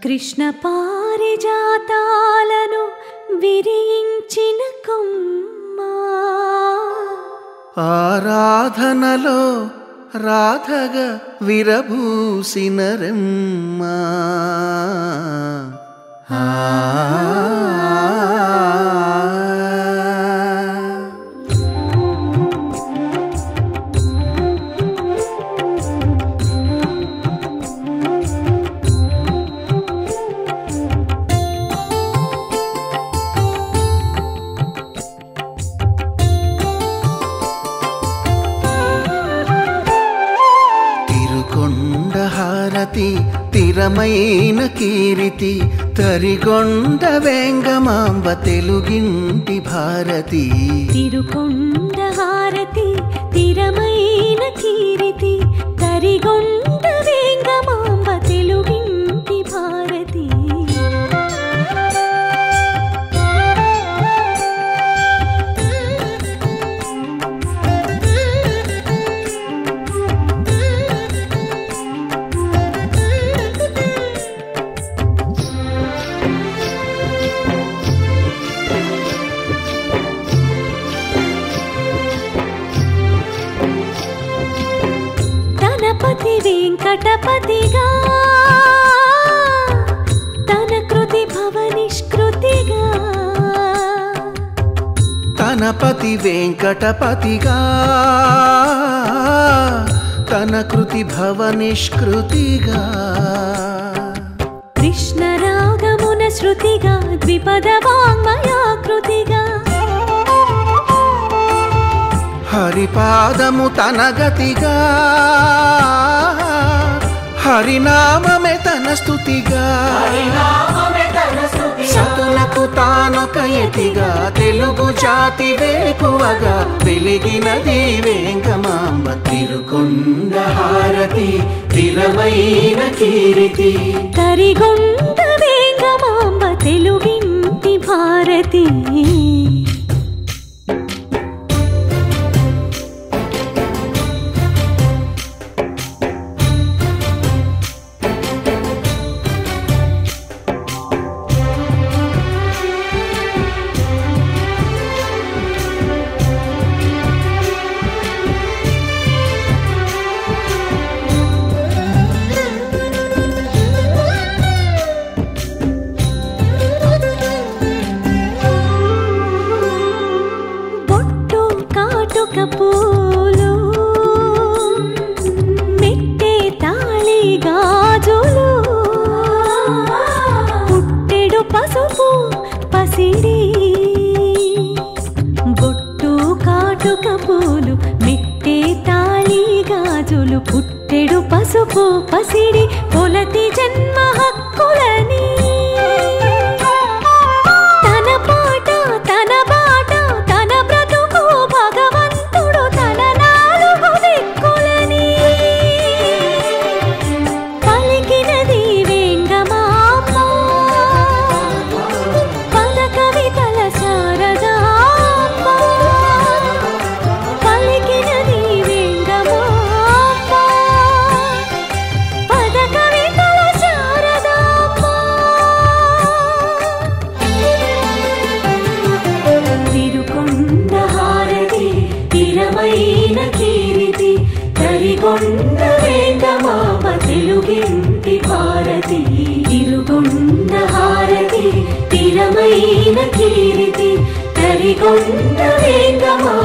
కృష్ణ పారిజాతాలను విరించిన కొమ్మ ఆరాధనలో రాధగా విరబూసిన రెమ్మా ఆ తిరుకొండ హారతి తిరమైన కీరితి తరిగొండ వెంగమాంబ తెలుగింటి భారతి తిరుకొండ హారతి తిరమైన కీరితి తరిగొండ వేంగమాంబ తెలుగింటి భారతి తనపతి వెంకటపతిగా తన కృతి భవనిష్కృతిగా తనపతి వెంకటపతిగా తన కృతి భవ నిష్కృతిగా కృష్ణ రాగమున శృతిగా ద్విపద వాంగ్మయాకృతిగా హరిపాదము తన గతిగా హరినామమే తన స్తుతిగా సతులకు తానొక ఎతిగా తెలుగు జాతి వేకువగా వెలిగినది వేంగమాంబ తిరుకొండ హారతి తిరమైన కీరితి తరిగొండ వేంగమాంబ తెలుగింటి భారతి బొట్టు కాటుక పూలు మెట్టే తాళి గాజులు పుట్టెడు పసుపు పసిడి బొట్టు కాటుక పూలు మెట్టే తాళి గాజులు పుట్టెడు పసుపు పసిడి పొలతి జన్మ హక్కులని తన పాట తన బాట తన బ్రతుకు భగవంతుడు తన నాలుగు దిక్కులని పలికినది వేంగమాంబ పద కవితల శారదాంబ పలికినది వేంగమాంబ పద కవితల శారదాంబ తిరుకొండ హారతి తిరమైన కీరితి తరిగొండ వేంగమామ తెలుగింటి భారతి తిరుగొండ హారతి తిరమైన కీరితి తరిగొండ వేంగమా